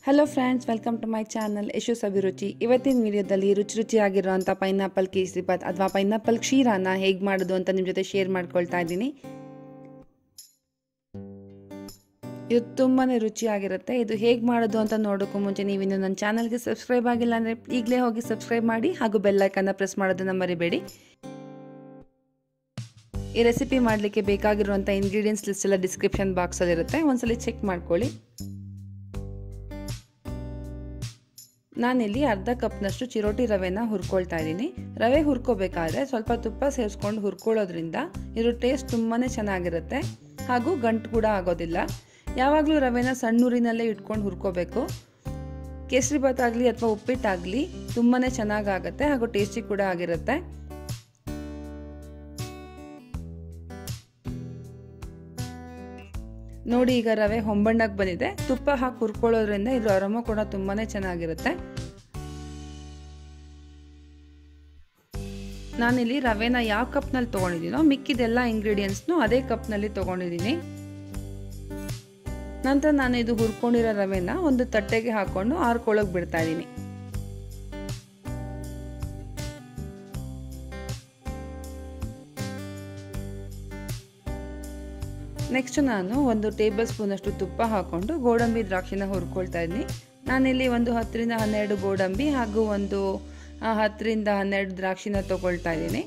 hello friends welcome to my channel Yashas Abhiruchi ಇವತ್ತಿನ ವಿಡಿಯೋದಲ್ಲಿ ರುಚಿ ರುಚಿಯಾಗಿರುವಂಥ ಪೈನಾಪಲ್ ಕೇಸರಿ ಬಾತ್ ಅಥವಾ ಪೈನಾಪಲ್ ಕ್ಷೀರಾನ ಹೇಗೆ ಮಾಡೋದು ಅಂತ ನಿಮ್ಮ ಜೊತೆ ಶೇರ್ ಮಾಡ್ಕೊಳ್ತಾ ಇದ್ದೀನಿ ಇದು ತುಂಬಾ ರುಚಿಯಾಗಿರುತ್ತೆ ಇದು ಹೇಗೆ ಮಾಡೋದು ಅಂತ ನೋಡೋಕ್ಕೂ ಮುಂಚೆ ನೀವಿನ್ನು ನನ್ನ ಚಾನಲ್ಗೆ ಸಬ್ಸ್ಕ್ರೈಬ್ ಆಗಿಲ್ಲ ಅಂದರೆ ಈಗಲೇ ಹೋಗಿ ಸಬ್ಸ್ಕ್ರೈಬ್ ಮಾಡಿ ಹಾಗೂ ಬೆಲ್ಲೈಕನ್ನ ಪ್ರೆಸ್ ಮಾಡೋದನ್ನು ಮರಿಬೇಡಿ ಈ ರೆಸಿಪಿ ಮಾಡಲಿಕ್ಕೆ ಬೇಕಾಗಿರುವಂಥ ಇಂಗ್ರೀಡಿಯೆಂಟ್ಸ್ ಲಿಸ್ಟ್ ಎಲ್ಲ ಡಿಸ್ಕ್ರಿಪ್ಷನ್ ಬಾಕ್ಸಲ್ಲಿರುತ್ತೆ ಒಂದ್ಸಲಿ ಚೆಕ್ ಮಾಡ್ಕೊಳ್ಳಿ ನಾನಿಲ್ಲಿ ಅರ್ಧ ಕಪ್ನಷ್ಟು ಚಿರೋಟಿ ರವೆನ ಹುರ್ಕೊಳ್ತಾ ಇದ್ದೀನಿ ರವೆ ಹುರ್ಕೋಬೇಕಾದ್ರೆ ಸ್ವಲ್ಪ ತುಪ್ಪ ಸೇರಿಸ್ಕೊಂಡು ಹುರ್ಕೊಳ್ಳೋದ್ರಿಂದ ಇದು ಟೇಸ್ಟ್ ತುಂಬಾ ಚೆನ್ನಾಗಿರುತ್ತೆ ಹಾಗೂ ಗಂಟು ಕೂಡ ಆಗೋದಿಲ್ಲ ಯಾವಾಗಲೂ ರವೆನ ಸಣ್ಣೂರಿನಲ್ಲೇ ಇಟ್ಕೊಂಡು ಹುರ್ಕೋಬೇಕು ಕೇಸರಿ ಭಾತ್ ಆಗಲಿ ಅಥವಾ ಉಪ್ಪಿಟ್ಟಾಗಲಿ ತುಂಬಾ ಚೆನ್ನಾಗಾಗುತ್ತೆ ಹಾಗೂ ಟೇಸ್ಟಿ ಕೂಡ ಆಗಿರುತ್ತೆ ನೋಡಿ ಈಗ ರವೆ ಹೊಂಬಣ್ಣಕ್ಕೆ ಬಂದಿದೆ ತುಪ್ಪ ಹಾಕಿ ಹುರ್ಕೊಳ್ಳೋದ್ರಿಂದ ಇದ್ರ ಅರಮ ಕೂಡ ತುಂಬಾನೇ ಚೆನ್ನಾಗಿರುತ್ತೆ ನಾನಿಲ್ಲಿ ರವೆನ ಯಾವ ಕಪ್ನಲ್ಲಿ ತೊಗೊಂಡಿದ್ದೀನೋ ಮಿಕ್ಕಿದೆಲ್ಲ ಇಂಗ್ರೀಡಿಯೆಂಟ್ಸ್ನು ಅದೇ ಕಪ್ನಲ್ಲಿ ತೊಗೊಂಡಿದ್ದೀನಿ ನಂತರ ನಾನು ಇದು ಹುರ್ಕೊಂಡಿರೋ ರವೆನ ಒಂದು ತಟ್ಟೆಗೆ ಹಾಕೊಂಡು ಆರ್ಕೊಳ್ಳೋಕೆ ಬಿಡ್ತಾ ಇದ್ದೀನಿ ನೆಕ್ಸ್ಟ್ ನಾನು ಒಂದು ಟೇಬಲ್ ಸ್ಪೂನಷ್ಟು ತುಪ್ಪ ಹಾಕ್ಕೊಂಡು ಗೋಡಂಬಿ ದ್ರಾಕ್ಷಿನ ಹುರ್ಕೊಳ್ತಾ ಇದ್ದೀನಿ ನಾನಿಲ್ಲಿ ಒಂದು ಹತ್ತರಿಂದ ಹನ್ನೆರಡು ಗೋಡಂಬಿ ಹಾಗೂ ಒಂದು ಹತ್ತರಿಂದ ಹನ್ನೆರಡು ದ್ರಾಕ್ಷಿನ ತಗೊಳ್ತಾ ಇದ್ದೀನಿ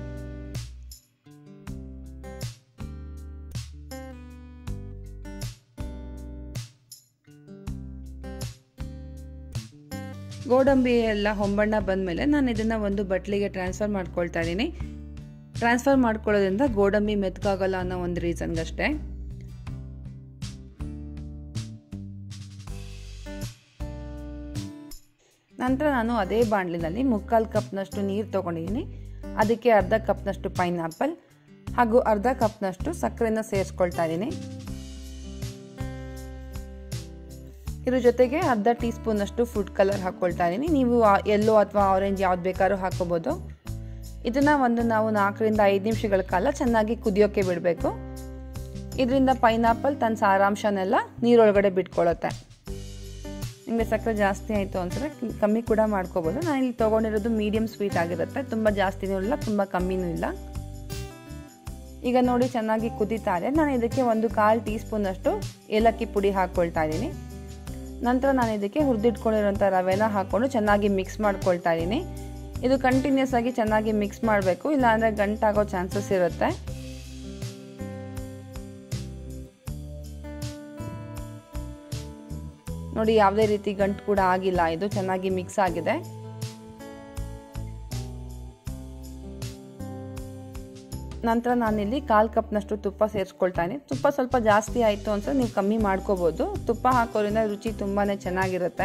ಗೋಡಂಬಿ ಎಲ್ಲ ಹೊಂಬಣ್ಣ ಬಂದಮೇಲೆ ನಾನು ಇದನ್ನು ಒಂದು ಬಟ್ಲಿಗೆ ಟ್ರಾನ್ಸ್ಫರ್ ಮಾಡ್ಕೊಳ್ತಾ ಇದ್ದೀನಿ ಟ್ರಾನ್ಸ್ಫರ್ ಮಾಡ್ಕೊಳ್ಳೋದ್ರಿಂದ ಗೋಡಂಬಿ ಮೆತ್ಕಾಗಲ್ಲ ಅನ್ನೋ ಒಂದು ರೀಸನ್ಗಷ್ಟೇ ನಂತರ ನಾನು ಅದೇ ಬಾಣಲಿನಲ್ಲಿ ಮುಕ್ಕಾಲು ಕಪ್ನಷ್ಟು ನೀರು ತೊಗೊಂಡಿದ್ದೀನಿ ಅದಕ್ಕೆ ಅರ್ಧ ಕಪ್ನಷ್ಟು ಪೈನಾಪಲ್ ಹಾಗೂ ಅರ್ಧ ಕಪ್ನಷ್ಟು ಸಕ್ಕರೆನ ಸೇರಿಸ್ಕೊಳ್ತಾ ಇದ್ದೀನಿ ಇದ್ರ ಜೊತೆಗೆ ಅರ್ಧ ಟೀ ಸ್ಪೂನಷ್ಟು ಫುಡ್ ಕಲರ್ ಹಾಕ್ಕೊಳ್ತಾ ಇದ್ದೀನಿ ನೀವು ಎಲ್ಲೋ ಅಥವಾ ಆರೆಂಜ್ ಯಾವ್ದು ಬೇಕಾದ್ರೂ ಹಾಕೋಬೋದು ಇದನ್ನು ಒಂದು ನಾವು ನಾಲ್ಕರಿಂದ ಐದು ನಿಮಿಷಗಳ ಕಾಲ ಚೆನ್ನಾಗಿ ಕುದಿಯೋಕ್ಕೆ ಬಿಡಬೇಕು ಇದರಿಂದ ಪೈನಾಪಲ್ ತನ್ನ ಸಾರಾಂಶನೆಲ್ಲ ನೀರೊಳಗಡೆ ಬಿಟ್ಕೊಳ್ಳುತ್ತೆ ನಿಮಗೆ ಸಕ್ಕರೆ ಜಾಸ್ತಿ ಆಯಿತು ಅನ್ಸಿದ್ರೆ ಕಮ್ಮಿ ಕೂಡ ಮಾಡ್ಕೋಬೋದು ನಾನು ಇಲ್ಲಿ ತೊಗೊಂಡಿರೋದು ಮೀಡಿಯಮ್ ಸ್ವೀಟ್ ಆಗಿರುತ್ತೆ ತುಂಬ ಜಾಸ್ತಿನೂ ಇಲ್ಲ ತುಂಬ ಕಮ್ಮಿನೂ ಇಲ್ಲ ಈಗ ನೋಡಿ ಚೆನ್ನಾಗಿ ಕುದೀತಾ ಇದೆ ನಾನು ಇದಕ್ಕೆ ಒಂದು ಕಾಲು ಟೀ ಸ್ಪೂನಷ್ಟು ಏಲಕ್ಕಿ ಪುಡಿ ಹಾಕ್ಕೊಳ್ತಾ ಇದ್ದೀನಿ ನಂತರ ನಾನು ಇದಕ್ಕೆ ಹುರಿದಿಟ್ಕೊಂಡಿರೋಂಥ ರವೆನ ಹಾಕ್ಕೊಂಡು ಚೆನ್ನಾಗಿ ಮಿಕ್ಸ್ ಮಾಡ್ಕೊಳ್ತಾ ಇದ್ದೀನಿ ಇದು ಕಂಟಿನ್ಯೂಸ್ ಆಗಿ ಚೆನ್ನಾಗಿ ಮಿಕ್ಸ್ ಮಾಡಬೇಕು ಇಲ್ಲಾಂದರೆ ಗಂಟಾಗೋ ಚಾನ್ಸಸ್ ಇರುತ್ತೆ ನೋಡಿ ಯಾವುದೇ ರೀತಿ ಗಂಟು ಕೂಡ ಆಗಿಲ್ಲ ಇದು ಚೆನ್ನಾಗಿ ಮಿಕ್ಸ್ ಆಗಿದೆ ನಂತರ ನಾನಿಲ್ಲಿ ಕಾಲು ಕಪ್ನಷ್ಟು ತುಪ್ಪ ಸೇರಿಸ್ಕೊಳ್ತಾ ಇದ್ದೀನಿ ತುಪ್ಪ ಸ್ವಲ್ಪ ಜಾಸ್ತಿ ಆಯಿತು ಅನ್ಸರೆ ನೀವು ಕಮ್ಮಿ ಮಾಡ್ಕೋಬೋದು ತುಪ್ಪ ಹಾಕೋದ್ರಿಂದ ರುಚಿ ತುಂಬಾ ಚೆನ್ನಾಗಿರುತ್ತೆ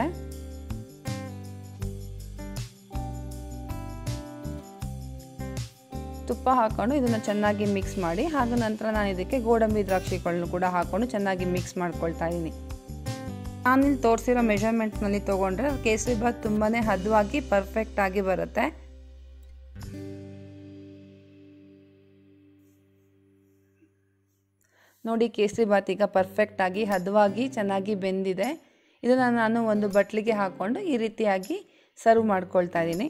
ತುಪ್ಪ ಹಾಕೊಂಡು ಇದನ್ನು ಚೆನ್ನಾಗಿ ಮಿಕ್ಸ್ ಮಾಡಿ ಹಾಗೂ ನಂತರ ನಾನು ಇದಕ್ಕೆ ಗೋಡಂಬಿ ದ್ರಾಕ್ಷಿಗಳನ್ನು ಕೂಡ ಹಾಕೊಂಡು ಚೆನ್ನಾಗಿ ಮಿಕ್ಸ್ ಮಾಡ್ಕೊಳ್ತಾ ಇದ್ದೀನಿ ನಾನಿಲ್ಲಿ ತೋರಿಸಿರೋ ಮೆಷರ್ಮೆಂಟ್ನಲ್ಲಿ ತೊಗೊಂಡ್ರೆ ಕೇಸರಿ ಭಾತ್ ತುಂಬಾ ಹದವಾಗಿ ಪರ್ಫೆಕ್ಟ್ ಆಗಿ ಬರುತ್ತೆ ನೋಡಿ ಕೇಸರಿ ಭಾತ್ ಈಗ ಪರ್ಫೆಕ್ಟ್ ಆಗಿ ಹದವಾಗಿ ಚೆನ್ನಾಗಿ ಬೆಂದಿದೆ ಇದನ್ನು ನಾನು ಒಂದು ಬಟ್ಲಿಗೆ ಹಾಕ್ಕೊಂಡು ಈ ರೀತಿಯಾಗಿ ಸರ್ವ್ ಮಾಡ್ಕೊಳ್ತಾ ಇದ್ದೀನಿ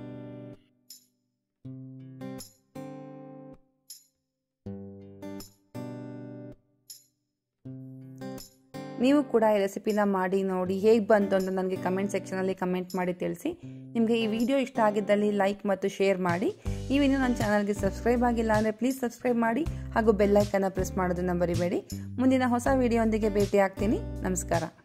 ನೀವು ಕೂಡ ಈ ರೆಸಿಪಿನ ಮಾಡಿ ನೋಡಿ ಹೇಗೆ ಬಂತು ಅಂತ ನನಗೆ ಕಮೆಂಟ್ ಸೆಕ್ಷನಲ್ಲಿ ಕಮೆಂಟ್ ಮಾಡಿ ತಿಳಿಸಿ ನಿಮಗೆ ಈ ವಿಡಿಯೋ ಇಷ್ಟ ಆಗಿದ್ದಲ್ಲಿ ಲೈಕ್ ಮತ್ತು ಶೇರ್ ಮಾಡಿ ನೀವಿನ್ನೂ ನನ್ನ ಚಾನಲ್ಗೆ ಸಬ್ಸ್ಕ್ರೈಬ್ ಆಗಿಲ್ಲ ಅಂದರೆ ಪ್ಲೀಸ್ ಸಬ್ಸ್ಕ್ರೈಬ್ ಮಾಡಿ ಹಾಗೂ ಬೆಲ್ಲೈಕನ್ನು ಪ್ರೆಸ್ ಮಾಡೋದನ್ನು ಬರಿಬೇಡಿ ಮುಂದಿನ ಹೊಸ ವಿಡಿಯೋಂದಿಗೆ ಭೇಟಿ ಆಗ್ತೀನಿ ನಮಸ್ಕಾರ